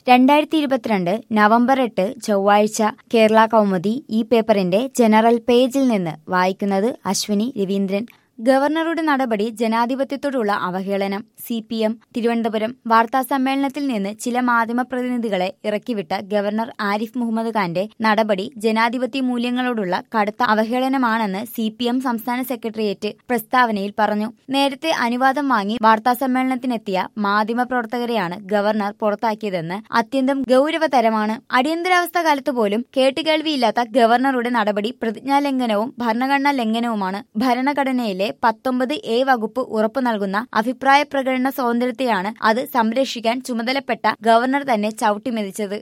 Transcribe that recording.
രണ്ടായിരത്തി ഇരുപത്തിരണ്ട് നവംബർ എട്ട് ചൊവ്വാഴ്ച കേരള കൗമുദി ഈ പേപ്പറിന്റെ ജനറൽ പേജിൽ നിന്ന് വായിക്കുന്നത് അശ്വിനി രവീന്ദ്രൻ ഗവർണറുടെ നടപടി ജനാധിപത്യത്തോടുള്ള അവഹേളനം സി പി എം തിരുവനന്തപുരം വാർത്താ സമ്മേളനത്തിൽ നിന്ന് ചില മാധ്യമപ്രതിനിധികളെ ഇറക്കിവിട്ട ഗവർണർ ആരിഫ് മുഹമ്മദ് ഖാന്റെ നടപടി ജനാധിപത്യ മൂല്യങ്ങളോടുള്ള കടുത്ത അവഹേളനമാണെന്ന് സി പി എം സംസ്ഥാന സെക്രട്ടേറിയറ്റ് പ്രസ്താവനയിൽ പറഞ്ഞു നേരത്തെ അനുവാദം വാങ്ങി വാർത്താ സമ്മേളനത്തിനെത്തിയ മാധ്യമപ്രവർത്തകരെയാണ് ഗവർണർ പുറത്താക്കിയതെന്ന് അത്യന്തം ഗൌരവതരമാണ് അടിയന്തരാവസ്ഥ കാലത്ത് പോലും കേട്ടുകേൾവിയില്ലാത്ത ഗവർണറുടെ നടപടി പ്രതിജ്ഞാലംഘനവും ഭരണഘടനാ ലംഘനവുമാണ് ഭരണഘടനയിലെ പത്തൊമ്പത് എ വകുപ്പ് ഉറപ്പു നൽകുന്ന അഭിപ്രായ പ്രകടന സ്വാതന്ത്ര്യത്തെയാണ് അത് സംരക്ഷിക്കാൻ ചുമതലപ്പെട്ട ഗവർണർ തന്നെ ചവിട്ടിമെതിച്ചത്